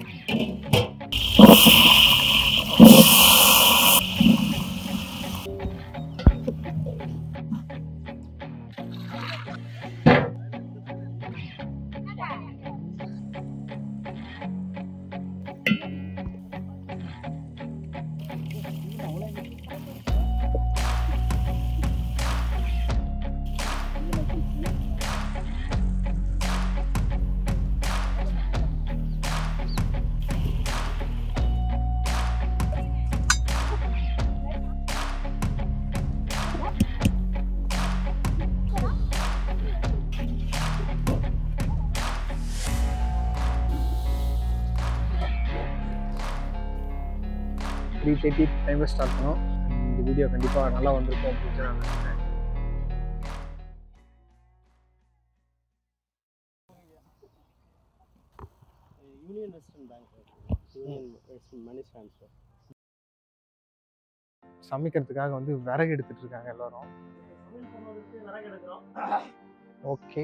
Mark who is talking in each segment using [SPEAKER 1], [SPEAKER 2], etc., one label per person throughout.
[SPEAKER 1] Three thirty டைமில் start பண்ணோம் இந்த வீடியோ கண்டிப்பாக நல்லா வந்திருக்கும் அப்படின்னு நான் நினைக்கிறேன்
[SPEAKER 2] Union Western bank Union Western money transfer
[SPEAKER 1] சமைக்கிறதுக்காக வந்து விறகு எடுத்துட்டு இருக்காங்க எல்லாரும்
[SPEAKER 2] விறகு எடுக்கிறோம்
[SPEAKER 1] ஓகே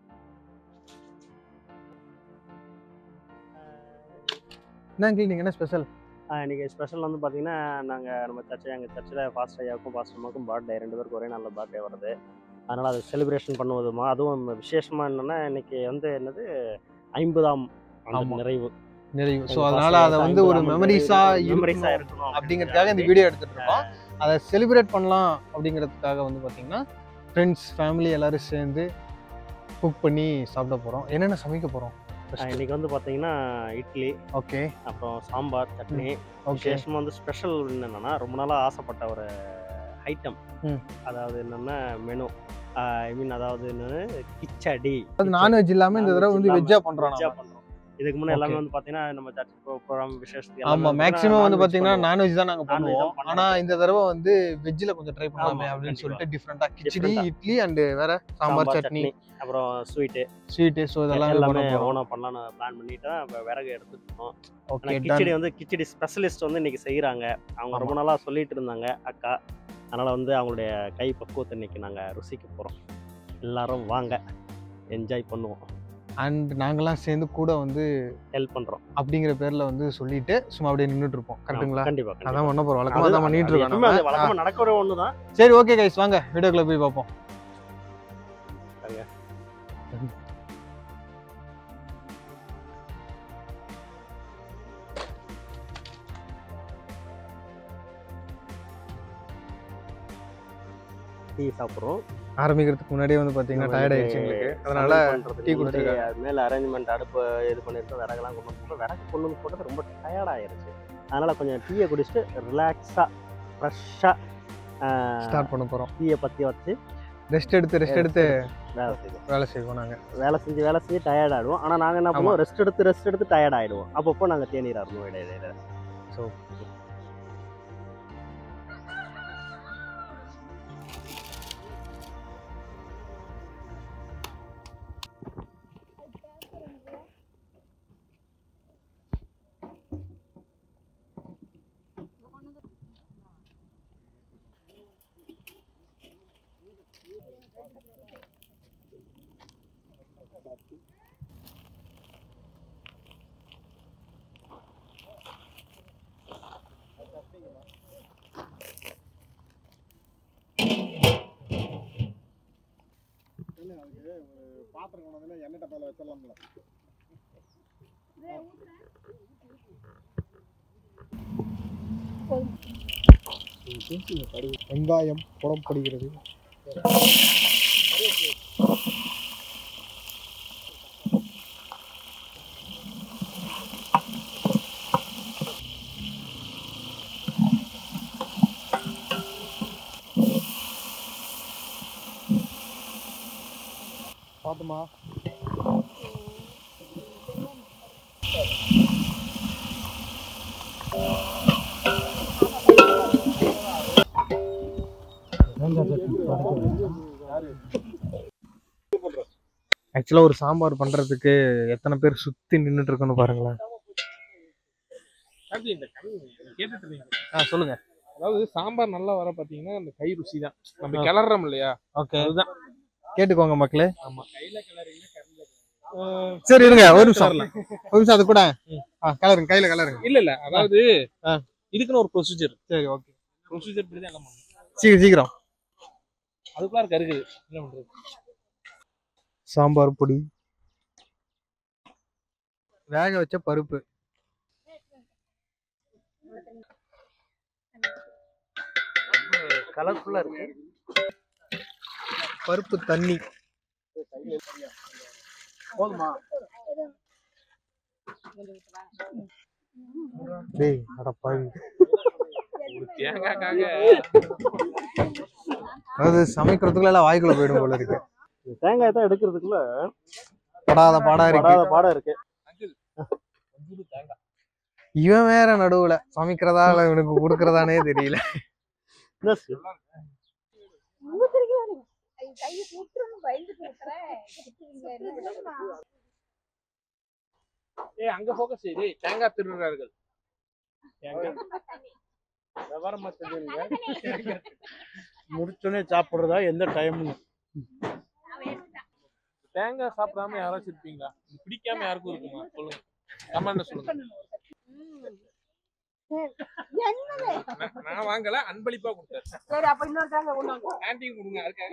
[SPEAKER 1] என்ன அங்கிள் நீங்கள் என்ன ஸ்பெஷல்
[SPEAKER 2] இன்னைக்கு ஸ்பெஷல் வந்து பார்த்தீங்கன்னா நாங்கள் நம்ம சர்ச்சை எங்கள் சர்ச்சில் ஃபாஸ்ட் ஐயாவுக்கும் ஃபாஸ்ட் அம்மாவுக்கும் பர்த்டே ரெண்டு பேருக்கும் ஒரே நல்ல பர்த்டே வருது அதனால் அதை செலிப்ரேஷன் பண்ணுவதுமா அதுவும் விசேஷமாக என்னென்னா இன்னைக்கு வந்து என்னது ஐம்பதாம் ஆண்டு
[SPEAKER 1] ஆமா.
[SPEAKER 2] நிறைவு
[SPEAKER 1] நிறைவு ஸோ
[SPEAKER 2] எங்க
[SPEAKER 1] அதனால
[SPEAKER 2] past
[SPEAKER 1] அதை வந்து ஒரு
[SPEAKER 2] ஐம்பதாம்
[SPEAKER 1] மெமரிஸா
[SPEAKER 2] மெமரிஸாக
[SPEAKER 1] இருக்கணும்
[SPEAKER 2] இருக்கணும்
[SPEAKER 1] அப்படிங்கிறதுக்காக இந்த வீடியோ எடுத்துட்டு இருக்கோம் அதை செலிப்ரேட் பண்ணலாம் அப்படிங்கிறதுக்காக வந்து பார்த்தீங்கன்னா ஃப்ரெண்ட்ஸ் ஃபேமிலி எல்லாரும் சேர்ந்து குக் பண்ணி சாப்பிட போகிறோம் என்னென்ன சமைக்க போகிறோம்
[SPEAKER 2] ஆஹ் இன்னைக்கு வந்து பார்த்தீங்கன்னா இட்லி
[SPEAKER 1] ஓகே
[SPEAKER 2] அப்புறம் சாம்பார் சட்னி
[SPEAKER 1] ஓகே
[SPEAKER 2] விசேஷமாக வந்து ஸ்பெஷல் என்னன்னா ரொம்ப நாளாக ஆசைப்பட்ட ஒரு ஐட்டம்
[SPEAKER 1] ம்.
[SPEAKER 2] அதாவது என்னன்னா மெனு ஐ மீன் அதாவது என்னன்னு கிச்சடி
[SPEAKER 1] அது நான்வெஜ் இல்லாமல் இந்த தடவை வந்து வெஜ்ஜாக பண்ணுறோம்
[SPEAKER 2] வெஜ்ஜா பண்றோம் இதுக்கு முன்னாடி எல்லாமே
[SPEAKER 1] Okay.
[SPEAKER 2] வந்து பாத்தீங்கன்னா நம்ம சர்ச் ப்ரோக்ராம் விசேஷத்துக்கு
[SPEAKER 1] ஆமா
[SPEAKER 2] எல்லாமே
[SPEAKER 1] மேக்ஸிமம் வந்து
[SPEAKER 2] non-veg
[SPEAKER 1] பாத்தீங்கன்னா
[SPEAKER 2] பண்ணுவோம்.
[SPEAKER 1] நான்வெஜ் தான் நாங்க
[SPEAKER 2] Non-veg
[SPEAKER 1] பண்ணுவோம்
[SPEAKER 2] தான் பண்ணுவோம்.
[SPEAKER 1] ஆனா இந்த தடவை வந்து வெஜ்ல கொஞ்சம் ட்ரை பண்ணலாமே
[SPEAKER 2] ஆமா,
[SPEAKER 1] அப்படின்னு
[SPEAKER 2] கண்டிப்பா.
[SPEAKER 1] சொல்லிட்டு டிஃப்ரெண்டா கிச்சடி
[SPEAKER 2] Different-ஆ.
[SPEAKER 1] இட்லி அண்ட் வேற சாம்பார் சட்னி
[SPEAKER 2] அப்புறம் ஸ்வீட்டு
[SPEAKER 1] ஸ்வீட் ஸோ இதெல்லாம்
[SPEAKER 2] எல்லாமே
[SPEAKER 1] பண்ண போறோம்
[SPEAKER 2] ஓனா பண்ணலாம்னு பிளான் பண்ணிட்டு தான் இப்ப விறகு எடுத்துட்டோம்
[SPEAKER 1] ஓகே
[SPEAKER 2] கிச்சடி வந்து கிச்சடி ஸ்பெஷலிஸ்ட் வந்து இன்னைக்கு செய்யறாங்க அவங்க ரொம்ப நாளா சொல்லிட்டு இருந்தாங்க அக்கா அதனால வந்து அவங்களுடைய கை பக்குவத்தை இன்னைக்கு நாங்க ருசிக்க போறோம் எல்லாரும் வாங்க என்ஜாய் பண்ணுவோம்
[SPEAKER 1] அண்ட் நாங்கெல்லாம் சேர்ந்து கூட வந்து
[SPEAKER 2] ஹெல்ப் பண்றோம்
[SPEAKER 1] அப்படிங்கிற பேர்ல வந்து சொல்லிட்டு சும்மா அப்படியே நின்றுட்டு இருப்போம் கரெக்ட்டுங்களா
[SPEAKER 2] கண்டிப்பா கண்டிப்பா.
[SPEAKER 1] அதான் பண்ண போறோம் வழக்கமா
[SPEAKER 2] அது-
[SPEAKER 1] தான் பண்ணிட்டு
[SPEAKER 2] அது
[SPEAKER 1] இருக்கோம்
[SPEAKER 2] எப்பவுமே அது
[SPEAKER 1] நம்ம.
[SPEAKER 2] வழக்கமா நடக்கிற ஒண்ணுதான்
[SPEAKER 1] ஆ, சரி ஓகே கைஸ் வாங்க வீடியோக்குள்ள போய் பார்ப்போம்
[SPEAKER 2] வாங்க. டீ சாப்பிட்றோம்
[SPEAKER 1] ஆரம்பிக்கிறதுக்கு முன்னாடியே வந்து பாத்தீங்கன்னா டயர்ட் ஆயிடுச்சு எங்களுக்கு அதனால டீ கொடுத்துருக்காங்க.
[SPEAKER 2] மேல அரேஞ்ச்மெண்ட் அடுப்பு இது பண்ணிருக்கோம் விறகெல்லாம் கொண்டு வந்து போட்டு விறகு கொண்டு வந்து போட்டது ரொம்ப டயர்ட் ஆயிருச்சு அதனால கொஞ்சம் டீயை குடிச்சிட்டு ரிலாக்ஸா ஃப்ரெஷ்ஷா
[SPEAKER 1] ஸ்டார்ட் பண்ண போறோம்
[SPEAKER 2] டீயை பத்தி வச்சு
[SPEAKER 1] ரெஸ்ட் எடுத்து ரெஸ்ட் எடுத்து
[SPEAKER 2] வேலை செய்வோம்
[SPEAKER 1] வேலை செய்வோம் நாங்க
[SPEAKER 2] வேலை செஞ்சு வேலை செஞ்சு டயர்ட் ஆயிடுவோம் ஆனா நாங்க என்ன
[SPEAKER 1] ஆமா.
[SPEAKER 2] பண்ணுவோம் ரெஸ்ட் எடுத்து ரெஸ்ட் எடுத்து டயர்ட் ஆயிடுவோம் அப்பப்போ நாங்க தேநீர் அருந்துவோம் இடையில
[SPEAKER 1] ஸோ
[SPEAKER 3] பாத்திரம் கொண்டு வந்து எண்ணெய் டப்பால வச்சிடலாம்ல வெங்காயம் புடப்படுகிறது பாத்துமா
[SPEAKER 1] ஆக்சுவலா ஒரு சாம்பார் பண்றதுக்கு எத்தனை பேர் சுத்தி நின்னுட்டு இருக்கணும் பாருங்களேன்
[SPEAKER 4] அப்படி இந்த கவி கேட்டுட்டு இருந்தீங்க
[SPEAKER 1] ஆ சொல்லுங்க
[SPEAKER 4] அதாவது சாம்பார் நல்லா வர பாத்தீங்கன்னா அந்த கை ருசி தான் நம்ம கிளறோம் இல்லையா
[SPEAKER 1] ஓகே
[SPEAKER 4] அதுதான்
[SPEAKER 1] கேட்டுக்கோங்க மக்களே
[SPEAKER 4] ஆமா கையில கிளறீங்க கரண்ட்ல
[SPEAKER 1] சரி இருங்க ஒரு நிமிஷம் ஒரு நிமிஷம் அது கூட ஆ கலருங்க கையில கலருங்க
[SPEAKER 4] இல்ல இல்ல அதாவது
[SPEAKER 1] ஆ.
[SPEAKER 4] இதுக்குன்னு ஒரு ப்ரொசீஜர்
[SPEAKER 1] சரி ஓகே
[SPEAKER 4] ப்ரொசீஜர் படி தான் எல்லாம் பண்ணணும்
[SPEAKER 1] சீக்கிரம் சீக்கிரம்
[SPEAKER 4] அதுக்குள்ள இருக்க இருக்குது என்ன பண்றது
[SPEAKER 1] சாம்பார் பொடி வேக வச்ச பருப்பு
[SPEAKER 2] கலர்ஃபுல்லாக இருக்கு
[SPEAKER 1] பருப்பு தண்ணி
[SPEAKER 3] போதுமா
[SPEAKER 1] டேய் அட பாவி
[SPEAKER 4] ஒரு தேங்காய்க்காக
[SPEAKER 1] அதாவது சமைக்கிறதுக்குள்ள எல்லாம் வாய்க்குள்ள போயிடும் போல இருக்கு
[SPEAKER 2] தேங்காய் தான் எடுக்கிறதுக்குள்ள
[SPEAKER 1] படாத பாடா இருக்கு
[SPEAKER 2] படாத பாடம் இருக்கு
[SPEAKER 4] அங்கிள் கொஞ்சோண்டு தேங்காய்
[SPEAKER 1] இவன் வேற நடுவுல சமைக்கிறதா இல்ல இவனுக்கு கொடுக்கறதானே தெரியல
[SPEAKER 2] என்ன
[SPEAKER 5] கையை சுட்டுறணும் பயந்துட்டு இருக்கிறேன்
[SPEAKER 4] ஏய் அங்க ஃபோக்கஸ் டேய் தேங்காய் திருடுறார்கள் தேங்காய் விவரமா தெரியுங்க
[SPEAKER 2] முடிச்சோடனே சாப்பிட்றதா எந்த டைம்னு
[SPEAKER 4] தேங்காய் சாப்பிடாம யாராச்சும் இருப்பீங்களா இது பிடிக்காம யாருக்கும் இருக்குமா சொல்லுங்க கமெண்ட்ல சொல்லுங்க நான் நான் வாங்கல அன்பளிப்பா கொடுத்தாரு
[SPEAKER 5] சரி அப்ப இன்னொரு தேங்க கொண்டு வாங்க
[SPEAKER 4] ஆன்டிக்கு கொடுங்க அதுக்காக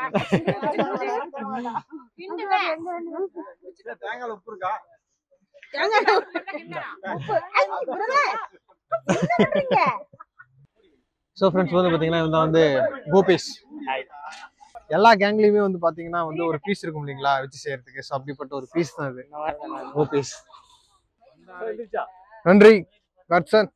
[SPEAKER 3] தேங்காய் உப்பு இருக்கா
[SPEAKER 1] ஸோ ஃப்ரெண்ட்ஸ் வந்து பார்த்தீங்கன்னா இவன் வந்து கோபேஷ் எல்லா கேங்லேயுமே வந்து பார்த்தீங்கன்னா வந்து ஒரு பீஸ் இருக்கும் இல்லைங்களா வச்சு செய்யறதுக்கு ஸோ அப்படிப்பட்ட ஒரு பீஸ் தான் இது கோபேஷ் நன்றி கட்சன்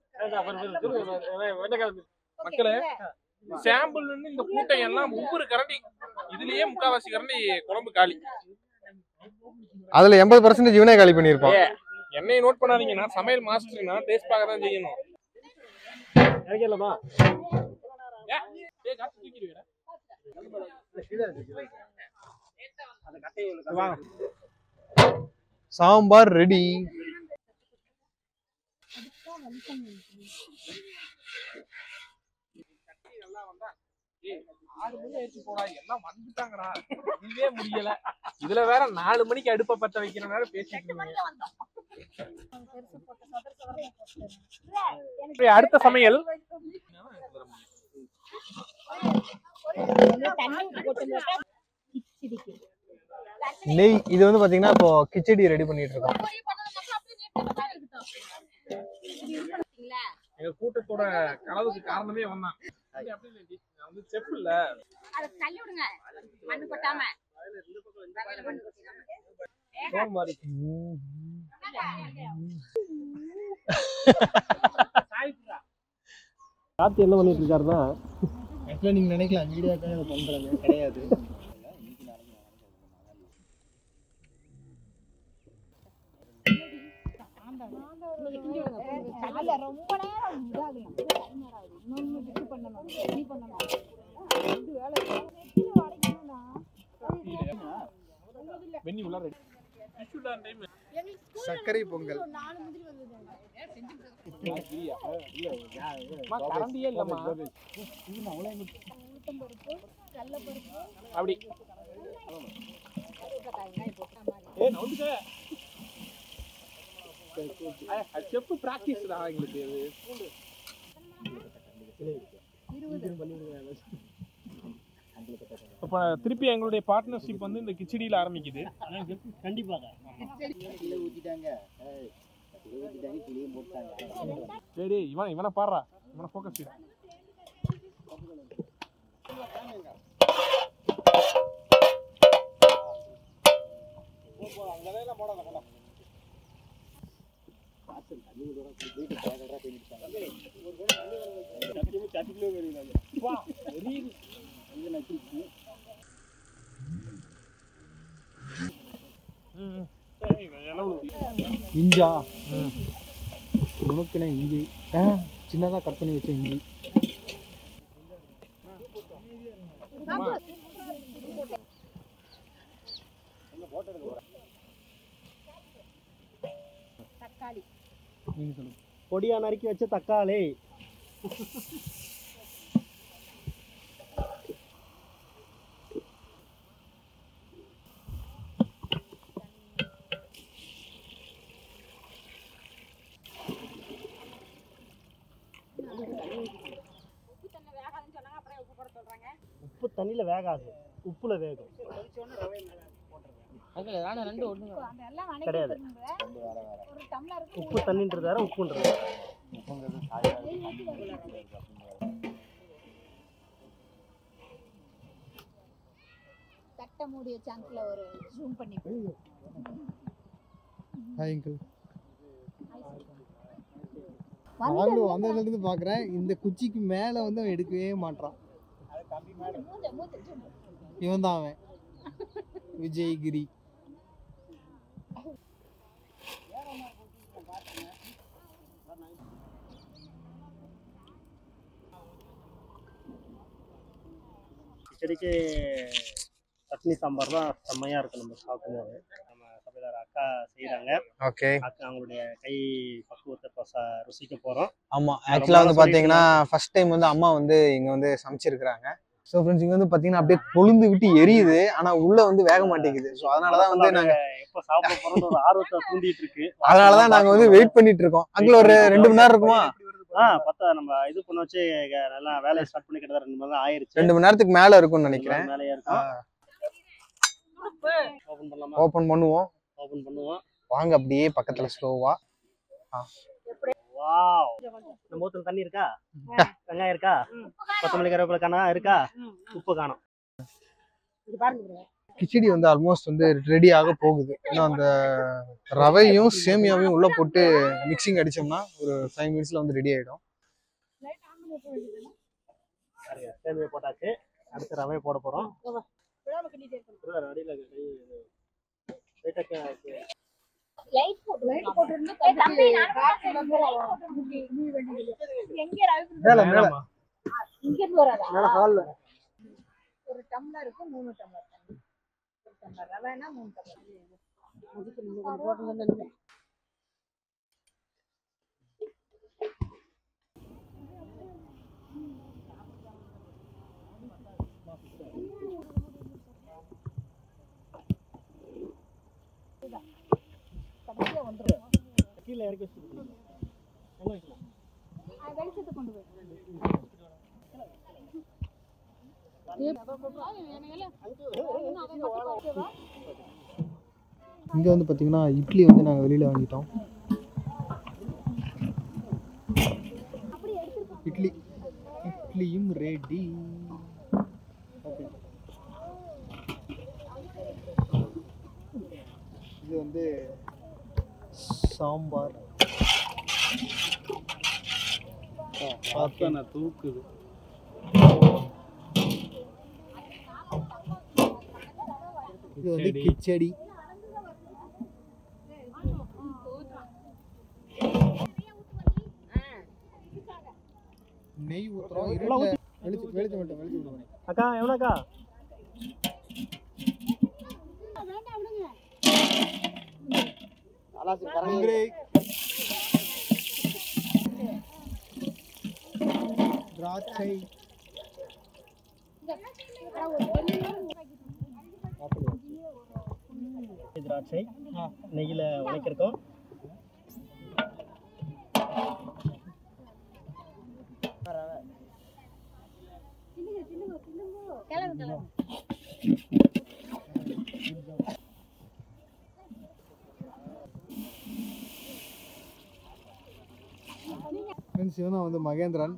[SPEAKER 4] மக்களே சாம்பிள்னு இந்த கூட்டை எல்லாம் ஒவ்வொரு கரண்டி இதுலயே முக்காவாசி கரண்டி குழம்பு காலி
[SPEAKER 1] அதுல எண்பது பர்சன்டேஜ் இவனே காலி பண்ணியிருப்பான்
[SPEAKER 4] என்னைய நோட் பண்ணாதீங்க நான் சமையல் மாஸ்டர்னா டேஸ்ட் பார்க்க தான் செய்யணும்
[SPEAKER 2] இறக்கலாமா
[SPEAKER 4] ஏ, ஏய், காசு தூக்கிடுவீடா.
[SPEAKER 1] சாம்பார் ரெடி
[SPEAKER 4] ஏய், ஆறு மணி ஆயிடுச்சு போடா எல்லாம் வந்துட்டாங்கடா இதுவே முடியல இதுல வேற நாலு மணிக்கு அடுப்ப பத்த வைக்கிற நேரம் பேசிட்டு இருக்கீங்க இப்ப அடுத்த சமையல்
[SPEAKER 1] நெய் இது வந்து பாத்தீங்கன்னா இப்போ கிச்சடி ரெடி பண்ணிட்டு இருக்கோம்
[SPEAKER 4] எங்க கூட்டத்தோட கலவுக்கு காரணமே வந்தான் அப்படி இல்லை டி. நான் வந்து செஃப் இல்ல
[SPEAKER 5] அதை தள்ளி விடுங்க மண்ணு கொட்டாம
[SPEAKER 2] ஃபோன் மாதிரி கார்த்தி என்ன பண்ணிட்டு இருக்காருன்னா
[SPEAKER 1] ஆக்சுவலாக நீங்க நினைக்கலாம் மீடியாக்காக இதை பண்றாங்க கிடையாது
[SPEAKER 5] கால ரொம்ப நேரம் இதாகும் இன்னொன்னு இது பண்ணணும் இது பண்ணணும் ரெண்டு வேலை நெத்தில வளைக்கணும்னா
[SPEAKER 4] வெண்ணி உள்ள ரெடி டைம்
[SPEAKER 1] சர்க்கரை பொங்கல்
[SPEAKER 5] நாலு முதிரி வந்தது
[SPEAKER 4] கரண்டியே இல்லம்மா
[SPEAKER 5] உளுத்தம்பருப்பு கடலப்பருப்பு
[SPEAKER 4] அப்படி
[SPEAKER 5] உருளைக்காய் போட்ட மாதிரி
[SPEAKER 4] ஏய் நவுந்துக்க செஃப் பிராக்டிஸ் தான் எங்களுக்கு அது இப்போ திருப்பி எங்களுடைய பார்ட்னர்ஷிப் வந்து இந்த கிச்சடியில் ஆரம்பிக்குது
[SPEAKER 2] கண்டிப்பாக
[SPEAKER 4] சரி இவன் இவனை பாடுறா இவனை ஃபோக்கஸ்
[SPEAKER 3] இஞ்சா உனக்குனே இஞ்சி ஆ சின்னதாக கட் பண்ணி வச்ச இஞ்சி
[SPEAKER 5] தக்காளி
[SPEAKER 3] நீங்கள் சொல்லுங்க
[SPEAKER 2] பொடியா நறுக்கி வச்ச தக்காளி தண்ணியில் வேகாது உப்புல வேகும்
[SPEAKER 5] அதெல்லாம் வணக்கி
[SPEAKER 2] கிடையாது.
[SPEAKER 5] வச்சிருங்க. ஒரு டம்ளருக்கு
[SPEAKER 2] உப்பு தண்ணின்றது வேற உப்புன்றது வேற.
[SPEAKER 5] தட்டை மூடிய சான்ஸ்ல ஒரு ஜூம் பண்ணி
[SPEAKER 1] ஹாய் அங்கிள்
[SPEAKER 5] வந்து
[SPEAKER 1] நாங்களும் வந்ததுலேருந்து பார்க்குறேன் இந்த குச்சிக்கு மேலே வந்து அவன் எடுக்கவே மாட்றான்
[SPEAKER 5] மூஞ்ச மூஞ்ச zoom.
[SPEAKER 1] இவன் தான் அவன் விஜய்கிரி
[SPEAKER 2] கிச்சடிக்கு சட்னி சாம்பார் தான் செம்மையாக இருக்கும் நம்ம சாப்பிடும்போது நம்ம சமையலார் அக்கா செய்கிறாங்க
[SPEAKER 1] ஓகே
[SPEAKER 2] அக்கா அவங்களுடைய கை பக்குவத்தை இப்போ ச- ருசிக்க போகிறோம்
[SPEAKER 1] ஆமாம்
[SPEAKER 2] ரொம்ப
[SPEAKER 1] ஆக்சுவலாக வந்து
[SPEAKER 2] நாளா
[SPEAKER 1] பார்த்தீங்கன்னா ஃபர்ஸ்ட் டைம் வந்து அம்மா வந்து இங்கே வந்து சமைச்சிருக்கிறாங்க ஸோ ஃப்ரெண்ட்ஸ் இங்கே வந்து பார்த்தீங்கன்னா அப்படியே கொழுந்து விட்டு எரியுது ஆனால் உள்ளே வந்து வேக மாட்டேங்குது ஸோ அதனால தான் வந்து நாங்கள்
[SPEAKER 2] எப்போ சாப்பிட போகிறோம்னு ஒரு ஆர்வத்தை தூண்டிட்டு இருக்கு
[SPEAKER 1] அதனால தான் நாங்கள் வந்து வெயிட் பண்ணிட்டு இருக்கோம் அங்கே ஒரு ரெண்டு மணி நேரம் இருக்குமா
[SPEAKER 2] ஆ பத்தா நம்ம இது பண்ண வச்சு க- நல்லா வேலையை ஸ்டார்ட் பண்ணி கிட்டத்தட்ட ரெண்டு மணி நேரம் ஆயிருச்சு
[SPEAKER 1] ரெண்டு மணி நேரத்துக்கு மேலே இருக்கும்னு நினைக்கிறேன்
[SPEAKER 2] வேலையா இருக்கும் ஓபன் பண்ணலாமா
[SPEAKER 1] ஓப்பன் பண்ணுவோம்
[SPEAKER 2] ஓபன் பண்ணுவோம்
[SPEAKER 1] வாங்க அப்படியே பக்கத்தில் ஸ்லோவா
[SPEAKER 2] வாவ் நம்ம ஊத்துல தண்ணி இருக்கா வெங்காயம் இருக்கா கொத்தமல்லி கருவேப்பிலை காணா இருக்கா உப்பு காணும்
[SPEAKER 1] கிச்சடி வந்து ஆல்மோஸ்ட் வந்து ரெடி ஆக போகுது இன்னும் அந்த ரவையும் சேமியாவையும் உள்ள போட்டு மிக்சிங் அடிச்சோம்னா ஒரு ஃபைவ் மினிட்ஸ்ல வந்து ரெடி ஆயிடும்
[SPEAKER 2] சேமியா போட்டாச்சு அடுத்து ரவை போட போறோம் இல்ல, அடியில கை லைட்டா கே-
[SPEAKER 5] லைட் போட்டு லைட் போட்டுருந்து தம்பி நான் எங்க ரவி
[SPEAKER 1] மேல மேல
[SPEAKER 2] வேணாமா?
[SPEAKER 5] இங்க இருந்து வராதா
[SPEAKER 1] மேல ஹால்ல
[SPEAKER 5] ஒரு டம்ளருக்கு மூணு டம்ளர் தண்ணி ஒரு டம்ளர் ரவைனா மூணு டம்ளர் கடைசியா வந்துரும்
[SPEAKER 2] கீழே இறக்கி வச்சுட்டு எங்க வைக்கணும்
[SPEAKER 5] அது வெளிச்சத்தை கொண்டு போய்
[SPEAKER 1] இங்க வந்து பாத்தீங்கன்னா இட்லி வந்து நாங்க வெளியில வாங்கிட்டோம் இட்லி இட்லியும் ரெடி ஓகே இது வந்து சாம்பார்
[SPEAKER 2] பார்த்தா தூக்குது
[SPEAKER 1] இது வந்து கிச்சடி நெய் ஊத்துறோம் இருட்டுல வெளிச்சு வெளிச்சம் மட்டும் வெளிச்சு விடுவோம்
[SPEAKER 2] அக்கா எவ்வளோக்கா
[SPEAKER 1] திராட்சை
[SPEAKER 2] திராட்சை நெய்யில் உழைக்கிருக்கோம்
[SPEAKER 5] கிளம்பு கிளம்பு
[SPEAKER 1] ஃப்ரெண்ட்ஸ் இவன் தான் வந்து மகேந்திரன்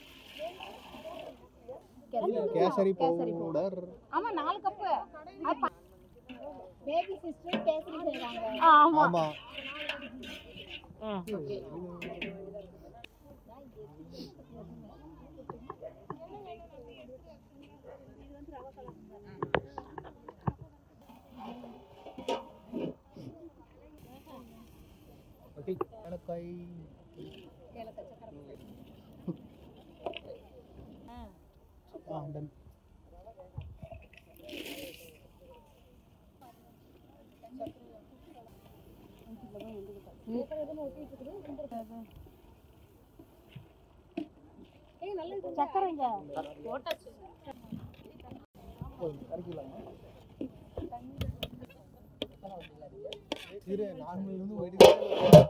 [SPEAKER 1] கேசரி பவுடர்
[SPEAKER 5] ஆமா நாலு கப்பு பேபி சிஸ்டர் கேசரி செய்றாங்க
[SPEAKER 1] ஆமா ஏலக்காய் ஆ டன்
[SPEAKER 5] சக்கரைங்க
[SPEAKER 1] இரு நார்மல் வந்து போயிட்டு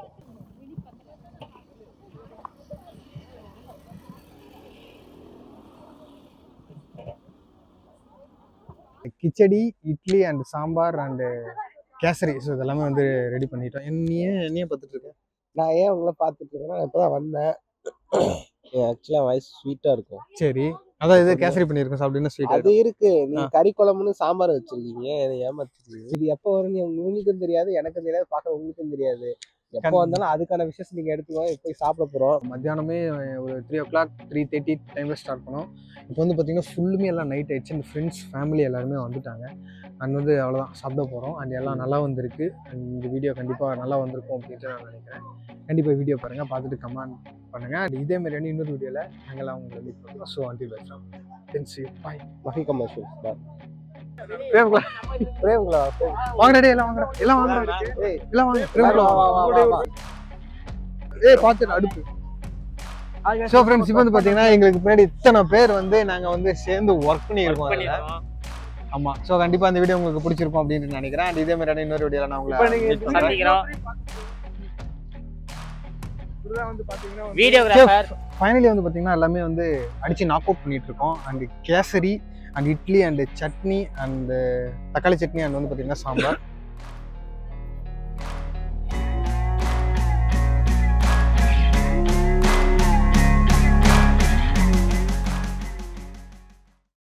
[SPEAKER 1] khichdi idli and sambar and kesari so இதெல்லாமே வந்து ரெடி பண்ணிட்டோம் என்ன- நீ ஏன் என்னையே பார்த்துட்டு இருக்க
[SPEAKER 6] நான் ஏன் உங்களை பார்த்துட்டு இருக்கேன்னா நான் இப்பதான் வந்தேன் ஆக்சுவலா வாய்ஸ் ஸ்வீட்டா இருக்கும்
[SPEAKER 1] சரி அதான் இது கேசரி பண்ணியிருக்கோம் சாப்பிட்டு ஸ்வீட்
[SPEAKER 6] அது இருக்கு நீங்க
[SPEAKER 1] ஆ.
[SPEAKER 6] கறி குழம்புன்னு சாம்பார் வச்சிருக்கீங்க என்னை ஏமாத்திருக்கீங்க இது எப்போ வரும் உங்களுக்கும் தெரியாது எனக்கும் தெரியாது பார்க்க உங்களுக்கும் தெரியாது எப்போ
[SPEAKER 1] கண்டிப்பா.
[SPEAKER 6] வந்தாலும் அதுக்கான விஷயம் நீங்க எடுத்துக்கோங்க போய் சாப்பிட போறோம்
[SPEAKER 1] மத்தியானமே ஒரு three o'clock three thirty டைமில் ஸ்டார்ட் பண்ணோம் இப்போ வந்து பார்த்தீங்கன்னா ஃபுல்லுமே எல்லாம் நைட் ஆயிடுச்சு அண்ட் ஃப்ரெண்ட்ஸ் ஃபேமிலி எல்லாருமே வந்துட்டாங்க அண்ட் வந்து அவ்வளோதான் சாப்பிட போகிறோம் அண்ட் எல்லாம் நல்லா வந்திருக்கு and இந்த வீடியோ கண்டிப்பாக நல்லா வந்திருக்கும் அப்படின்ட்டு நான் நினைக்கிறேன் கண்டிப்பாக வீடியோ பாருங்கள் பார்த்துட்டு கமெண்ட் பண்ணுங்கள் and இதே மாதிரியான இன்னொரு வீடியோவில் நாங்கள்லாம் உங்களை மீட் பண்ணுறோம் ஸோ அன்டில் வெல்கம் தென்சி பாய்
[SPEAKER 6] மஃபி கமர்ஷியல்
[SPEAKER 1] பிரேம்குலா
[SPEAKER 6] பிரேம்களா
[SPEAKER 1] வாங்கடா டேய், எல்லாம் வாங்கடா எல்லாம் வாங்கடா
[SPEAKER 6] ஏய்
[SPEAKER 1] எல்லாம் வாங்க பிரேம்குலா
[SPEAKER 6] வா, வா, வா, வா.
[SPEAKER 1] ஏய் பார்த்துட்டு அடுப்பு ஸோ ஃப்ரெண்ட்ஸ் இப்போ வந்து பார்த்தீங்கன்னா எங்களுக்கு பின்னாடி இத்தனை பேர் வந்து நாங்கள் வந்து சேர்ந்து ஒர்க் பண்ணியிருக்கோம் அதில் ஆமாம் ஸோ கண்டிப்பாக அந்த வீடியோ உங்களுக்கு பிடிச்சிருக்கும் அப்படின்னு நினைக்கிறேன் And இதே மாதிரியான இன்னொரு வீடியோவில் நான் உங்களை meet பண்றேன்.
[SPEAKER 7] சந்திக்கிறோம்
[SPEAKER 4] இதுதான் வந்து பாத்தீங்கன்னா வந்து
[SPEAKER 7] வீடியோகிராஃபர்
[SPEAKER 1] ஃபைனலி வந்து பார்த்தீங்கன்னா எல்லாமே வந்து அடித்து நாக் அவுட் பண்ணிட்டு இருக்கோம் and kesari and idli and chutney and தக்காளி சட்னி அண்ட் வந்து பார்த்தீங்கன்னா சாம்பார்